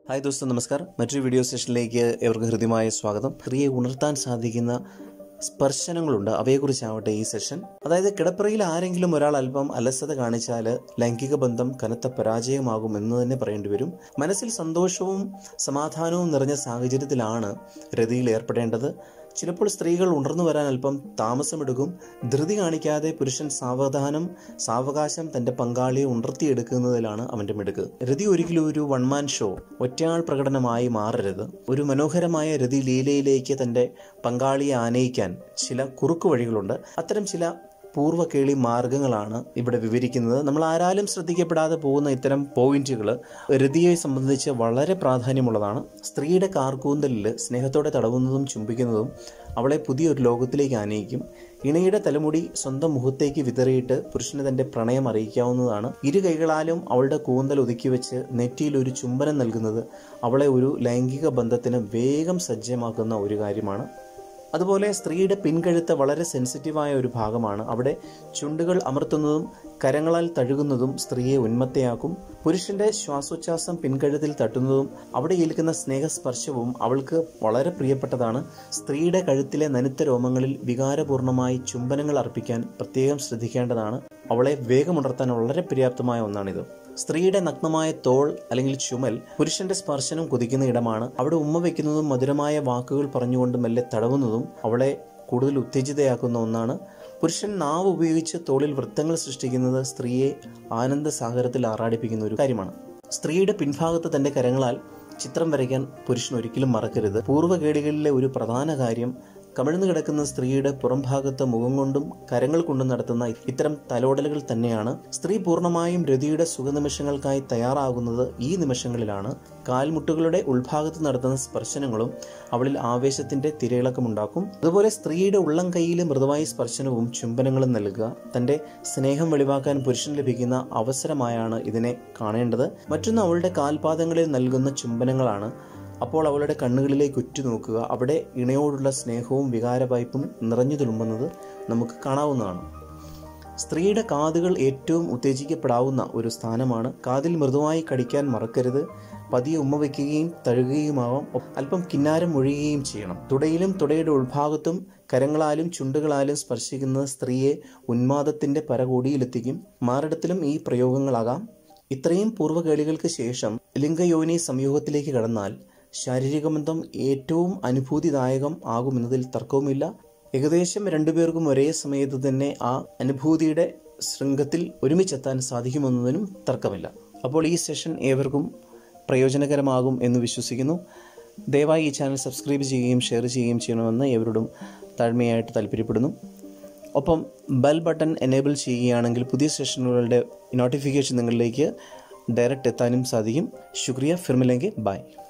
hi ദോസ്തോ നമസ്കാർ മറ്റൊരു video സെഷനിലേക്ക് ഏവർക്കും ഹൃദ്യമായ സ്വാഗതം സ്ത്രീയെ ഉണർത്താൻ സാധിക്കുന്ന സ്പർശനങ്ങളുണ്ട് അവയെക്കുറിച്ചാവട്ടെ ഈ സെഷൻ അതായത് കിടപ്പറയിൽ ആരെങ്കിലും ഒരാൾ അല്പം അലസത കാണിച്ചാൽ ലൈംഗിക ബന്ധം കനത്ത പരാജയമാകും എന്ന് തന്നെ പറയേണ്ടി വരും മനസ്സിൽ സന്തോഷവും സമാധാനവും നിറഞ്ഞ സാഹചര്യത്തിലാണ് രതിയിൽ ഏർപ്പെടേണ്ടത് ചിലപ്പോൾ സ്ത്രീകൾ ഉണർന്നു വരാൻ അല്പം താമസമെടുക്കും ധൃതി കാണിക്കാതെ പുരുഷൻ സാവധാനം സാവകാശം തന്റെ പങ്കാളിയെ ഉണർത്തിയെടുക്കുന്നതിലാണ് അവന്റെ മിടുക്ക് രതി ഒരിക്കലും ഒരു വൺമാൻ ഷോ ഒറ്റയാൾ പ്രകടനമായി മാറരുത് ഒരു മനോഹരമായ രതി ലീലയിലേക്ക് തന്റെ പങ്കാളിയെ ആനയിക്കാൻ ചില കുറുക്കു വഴികളുണ്ട് അത്തരം ചില പൂർവ്വ കേളി മാർഗങ്ങളാണ് ഇവിടെ വിവരിക്കുന്നത് നമ്മൾ ആരാലും ശ്രദ്ധിക്കപ്പെടാതെ പോകുന്ന ഇത്തരം പോയിന്റുകൾ രതിയെ സംബന്ധിച്ച് വളരെ പ്രാധാന്യമുള്ളതാണ് സ്ത്രീയുടെ കാർക്കൂന്തലിൽ സ്നേഹത്തോടെ തടവുന്നതും ചുംബിക്കുന്നതും അവളെ പുതിയൊരു ലോകത്തിലേക്ക് ആനയിക്കും ഇണയുടെ തലമുടി സ്വന്തം മുഖത്തേക്ക് വിതറിയിട്ട് പുരുഷന് തന്റെ പ്രണയം അറിയിക്കാവുന്നതാണ് ഇരു കൈകളാലും അവളുടെ കൂന്തൽ ഒതുക്കി വെച്ച് നെറ്റിയിൽ ഒരു ചുംബനം നൽകുന്നത് അവളെ ഒരു ലൈംഗിക ബന്ധത്തിന് വേഗം സജ്ജമാക്കുന്ന ഒരു കാര്യമാണ് അതുപോലെ സ്ത്രീയുടെ പിൻകഴുത്ത് വളരെ സെൻസിറ്റീവായ ഒരു ഭാഗമാണ് അവിടെ ചുണ്ടുകൾ അമർത്തുന്നതും കരങ്ങളാൽ തഴുകുന്നതും സ്ത്രീയെ ഉന്മത്തയാക്കും പുരുഷന്റെ ശ്വാസോച്ഛ്വാസം പിൻകഴുത്തിൽ തട്ടുന്നതും അവിടെ ഏൽക്കുന്ന സ്നേഹസ്പർശവും അവൾക്ക് വളരെ പ്രിയപ്പെട്ടതാണ് സ്ത്രീയുടെ കഴുത്തിലെ നനുത്ത രോമങ്ങളിൽ വികാരപൂർണമായി ചുംബനങ്ങൾ അർപ്പിക്കാൻ പ്രത്യേകം ശ്രദ്ധിക്കേണ്ടതാണ് അവളെ വേഗമുണർത്താൻ വളരെ പര്യാപ്തമായ ഒന്നാണിത് സ്ത്രീയുടെ നഗ്നമായ തോൾ അല്ലെങ്കിൽ ചുമൽ പുരുഷന്റെ സ്പർശനം കൊതിക്കുന്ന ഇടമാണ് അവിടെ ഉമ്മ വയ്ക്കുന്നതും മധുരമായ വാക്കുകൾ പറഞ്ഞുകൊണ്ട് മെല്ലെ തടവുന്നതും അവളെ കൂടുതൽ ഉത്തേജിതയാക്കുന്ന ഒന്നാണ് പുരുഷൻ നാവ് ഉപയോഗിച്ച് തോളിൽ വൃത്തങ്ങൾ സൃഷ്ടിക്കുന്നത് സ്ത്രീയെ ആനന്ദ സാഗരത്തിൽ ആറാടിപ്പിക്കുന്ന ഒരു കാര്യമാണ് സ്ത്രീയുടെ പിൻഭാഗത്ത് തന്റെ കരങ്ങളാൽ ചിത്രം വരയ്ക്കാൻ പുരുഷൻ ഒരിക്കലും മറക്കരുത് പൂർവ്വകേടികളിലെ ഒരു പ്രധാന കാര്യം കമിഴ്ന്നു കിടക്കുന്ന സ്ത്രീയുടെ പുറംഭാഗത്ത് മുഖം കൊണ്ടും കരങ്ങൾ കൊണ്ടും നടത്തുന്ന ഇത്തരം തലോടലുകൾ തന്നെയാണ് സ്ത്രീ പൂർണ്ണമായും രതിയുടെ സുഖനിമിഷങ്ങൾക്കായി തയ്യാറാകുന്നത് ഈ നിമിഷങ്ങളിലാണ് കാൽമുട്ടുകളുടെ ഉൾഭാഗത്ത് നടത്തുന്ന സ്പർശനങ്ങളും അവളിൽ ആവേശത്തിന്റെ തിരയിളക്കമുണ്ടാക്കും അതുപോലെ സ്ത്രീയുടെ ഉള്ളം കൈയിലെ മൃദുവായ സ്പർശനവും ചുംബനങ്ങളും നൽകുക തന്റെ സ്നേഹം വെളിവാക്കാൻ പുരുഷൻ ലഭിക്കുന്ന അവസരമായാണ് ഇതിനെ കാണേണ്ടത് മറ്റൊന്ന് അവളുടെ കാൽപാദങ്ങളിൽ നൽകുന്ന ചുംബനങ്ങളാണ് അപ്പോൾ അവളുടെ കണ്ണുകളിലേക്ക് ഉറ്റുനോക്കുക അവിടെ ഇണയോടുള്ള സ്നേഹവും വികാരവായ്പും നിറഞ്ഞു തുളുമ്പുന്നത് നമുക്ക് കാണാവുന്നതാണ് സ്ത്രീയുടെ കാതുകൾ ഏറ്റവും ഉത്തേജിക്കപ്പെടാവുന്ന ഒരു സ്ഥാനമാണ് കാതിൽ മൃദുവായി കടിക്കാൻ മറക്കരുത് പതിയെ ഉമ്മ വയ്ക്കുകയും തഴുകുകയുമാവാം അല്പം കിന്നാരം ഒഴുകുകയും ചെയ്യണം തുടയിലും തുടയുടെ ഉൾഭാഗത്തും കരങ്ങളാലും ചുണ്ടുകളാലും സ്പർശിക്കുന്നത് സ്ത്രീയെ ഉന്മാദത്തിന്റെ പരകോടിയിലെത്തിക്കും മാറിടത്തിലും ഈ പ്രയോഗങ്ങളാകാം ഇത്രയും പൂർവ്വകേളികൾക്ക് ശേഷം ലിംഗയോനി സംയോഗത്തിലേക്ക് കടന്നാൽ ശാരീരിക ബന്ധം ഏറ്റവും അനുഭൂതിദായകം ആകുമെന്നതിൽ തർക്കവുമില്ല ഏകദേശം രണ്ടുപേർക്കും ഒരേ സമയത്ത് തന്നെ ആ അനുഭൂതിയുടെ ശൃംഗത്തിൽ ഒരുമിച്ചെത്താൻ സാധിക്കുമെന്നതിനും തർക്കമില്ല അപ്പോൾ ഈ സെഷൻ ഏവർക്കും പ്രയോജനകരമാകും എന്ന് വിശ്വസിക്കുന്നു ദയവായി ഈ ചാനൽ സബ്സ്ക്രൈബ് ചെയ്യുകയും ഷെയർ ചെയ്യുകയും ചെയ്യണമെന്ന് ഏവരോടും താഴ്മയായിട്ട് താല്പര്യപ്പെടുന്നു ഒപ്പം ബെൽ ബട്ടൺ എനേബിൾ ചെയ്യുകയാണെങ്കിൽ പുതിയ സെഷനുകളുടെ നോട്ടിഫിക്കേഷൻ നിങ്ങളിലേക്ക് ഡയറക്റ്റ് എത്താനും സാധിക്കും ശുക്രിയ ഫിർമിലെങ്കിൽ ബൈ